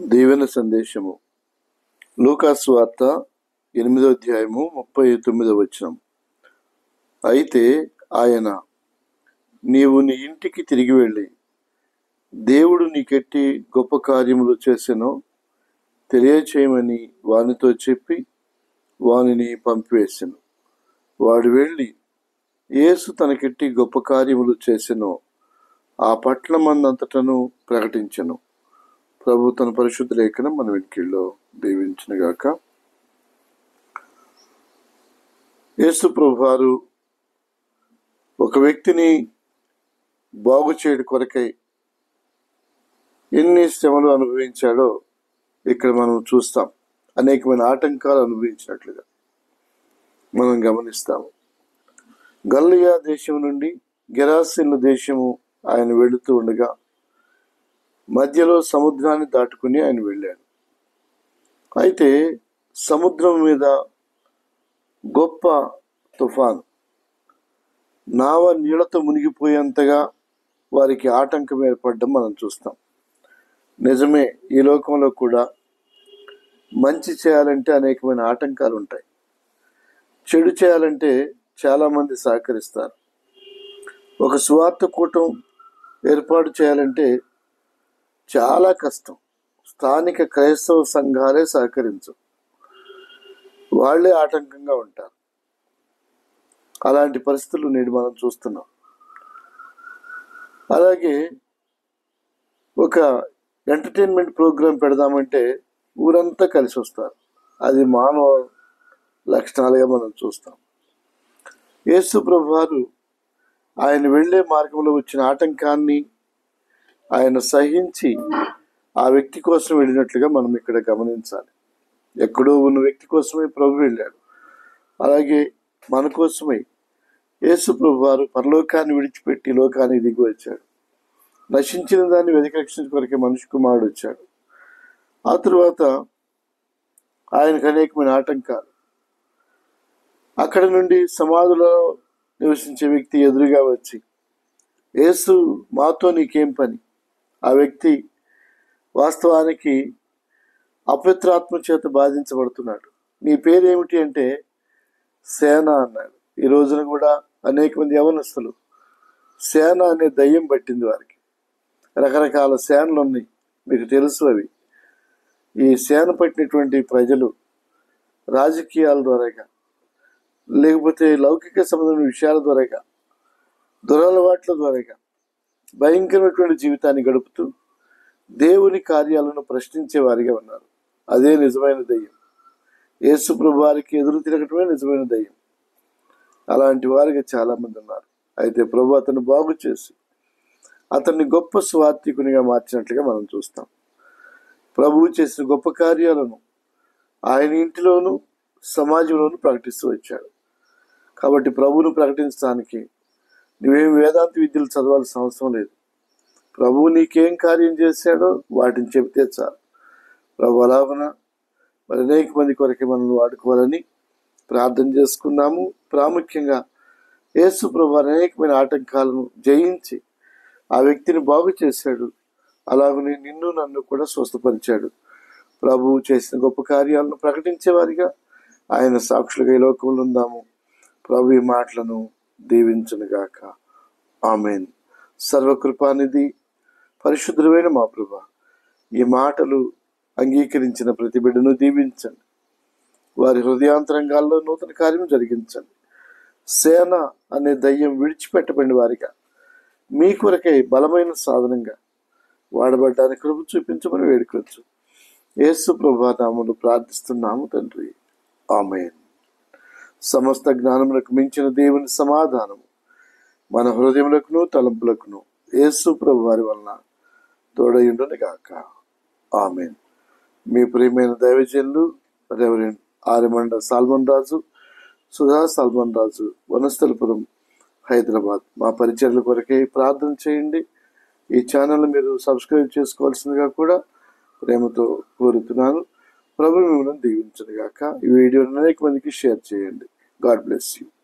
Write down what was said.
దీవెన సందేశము లూకాసు వార్త ఎనిమిదో అధ్యాయము ముప్పై తొమ్మిదో వచనం అయితే ఆయన నీవు నీ ఇంటికి తిరిగి వెళ్ళి దేవుడు నీకెట్టి గొప్ప కార్యములు చేసెనో తెలియచేయమని వానితో చెప్పి వానిని పంపివేసెను వాడు వెళ్ళి యేసు తనకెట్టి గొప్ప కార్యములు చేసెనో ఆ పట్టణమందంతటను ప్రకటించెను ప్రభు తన పరిశుద్ధ లేఖనం మన వెనుకల్లో దీవించిన గాక యేసు ప్రభు వారు ఒక వ్యక్తిని బాగు చేయడం కొరకై ఎన్ని శ్రమలు అనుభవించాడో ఇక్కడ మనం చూస్తాం అనేకమైన ఆటంకాలు అనుభవించినట్లుగా మనం గమనిస్తాము గల్లియా దేశం నుండి గెరాసిన్ల దేశము ఆయన వెళుతూ ఉండగా మధ్యలో సముద్రాన్ని దాటుకుని ఆయన వెళ్ళాడు అయితే సముద్రం మీద గొప్ప తుఫాను నావ నీళ్లతో మునిగిపోయేంతగా వారికి ఆటంకం ఏర్పడడం మనం చూస్తాం నిజమే ఈ లోకంలో కూడా మంచి చేయాలంటే అనేకమైన ఆటంకాలు ఉంటాయి చెడు చేయాలంటే చాలామంది సహకరిస్తారు ఒక స్వార్థ కూటం ఏర్పాటు చేయాలంటే చాలా కష్టం స్థానిక క్రైస్తవ సంఘాలే సహకరించు వాళ్ళే ఆటంకంగా ఉంటారు అలాంటి పరిస్థితులు నేడు మనం చూస్తున్నాం అలాగే ఒక ఎంటర్టైన్మెంట్ ప్రోగ్రాం పెడదామంటే ఊరంతా కలిసి వస్తారు అది మానవ లక్షణాలుగా మనం చూస్తాం యేసు ప్రభు వారు ఆయన వెళ్ళే మార్గంలో వచ్చిన ఆటంకాన్ని ఆయన సహించి ఆ వ్యక్తి కోసం వెళ్ళినట్లుగా మనం ఇక్కడ గమనించాలి ఎక్కడో ఉన్న వ్యక్తి కోసమే ప్రభు వెళ్ళాడు అలాగే మన కోసమై యేసు ప్రభు వారు పరలోకాన్ని విడిచిపెట్టి లోకానికి దిగి వచ్చాడు నశించిన దాన్ని వెతికి రక్షించ కొరకే మనిషి కుమారుడు వచ్చాడు ఆ తరువాత ఆయనకు అనేకమైన ఆటంకాలు అక్కడ నుండి సమాధిలో నివసించే వ్యక్తి ఎదురుగా వచ్చి యేసు మాతో నీకేం పని ఆ వ్యక్తి వాస్తవానికి అపవిత్రాత్మ చేత బాధించబడుతున్నాడు నీ పేరేమిటి అంటే సేన అన్నాడు ఈ రోజున కూడా అనేక మంది యవనస్తులు సేన అనే దయ్యం పట్టింది వారికి రకరకాల సేనలు ఉన్నాయి మీకు తెలుసు అవి ఈ సేన పట్టినటువంటి ప్రజలు రాజకీయాల ద్వారాగా లేకపోతే లౌకిక సంబంధమైన విషయాల ద్వారాగా దురలవాట్ల ద్వారాగా భయంకరమైనటువంటి జీవితాన్ని గడుపుతూ దేవుని కార్యాలను ప్రశ్నించే వారిగా ఉన్నారు అదే నిజమైన దయ్యం యేసు ప్రభు వారికి ఎదురు తిరగటమే నిజమైన దయ్యం అలాంటి వారికి చాలా మంది ఉన్నారు అయితే ప్రభు అతను బాగు చేసి అతన్ని గొప్ప స్వార్థికునిగా మార్చినట్లుగా మనం చూస్తాం ప్రభువు చేసిన గొప్ప కార్యాలను ఆయన ఇంటిలోనూ సమాజంలోనూ ప్రకటిస్తూ వచ్చాడు కాబట్టి ప్రభువును ప్రకటించడానికి నువ్వేం వేదాంత విద్యలు చదవాల్సిన అవసరం లేదు ప్రభువు నీకేం కార్యం చేశాడో వాటిని చెబితే చాలు ప్రభు అలాగున మరి అనేక మంది కొరకే మనల్ని వాడుకోవాలని ప్రార్థన చేసుకున్నాము ప్రాముఖ్యంగా యేసు ప్రభు అనేకమైన ఆటంకాలను జయించి ఆ వ్యక్తిని బాగు చేశాడు అలాగనే నిన్ను నన్ను కూడా స్వస్థపరిచాడు ప్రభువు చేసిన గొప్ప కార్యాలను ప్రకటించేవారిగా ఆయన సాక్షులుగా ఈ లోకంలో ఉందాము ప్రభు ఈ మాటలను దీవించునుగాక ఆమెన్ సర్వకృపానిధి పరిశుద్ధమైన మా ప్రభ ఈ మాటలు అంగీకరించిన ప్రతి బిడ్డను దీవించండి వారి హృదయాంతరంగాల్లో నూతన కార్యం జరిగించండి సేన అనే దయ్యం విడిచిపెట్టబడిన వారిగా మీ కొరకై బలమైన సాధనంగా వాడబడ్డానికి కృప చూపించమని వేడుకోవచ్చు యేసు ప్రభానాములు ప్రార్థిస్తున్నాము తండ్రి ఆమెన్ సమస్త జ్ఞానములకు మించిన దేవుని సమాధానము మన హృదయములకును తలంపులకును యేసు ప్రభు వారి వలన తోడయుండును గాక ఆమెన్ మీ ప్రియమైన దైవజనులు reverend Aryamanda Solomon Raju Sudha Solomon Raju Vanasthalipuram Hyderabad మా పరిచయాల కొరకే ప్రార్థన చేయండి ఈ ఛానల్ మీరు సబ్స్క్రైబ్ చేసుకోవాల్సిందిగా కూడా ప్రేమతో కోరుతున్నాను ప్రభు మిమ్మల్ని దీవించను గాక ఈ వీడియోని అనేక మందికి షేర్ చేయండి గాడ్ బ్లెస్ యూ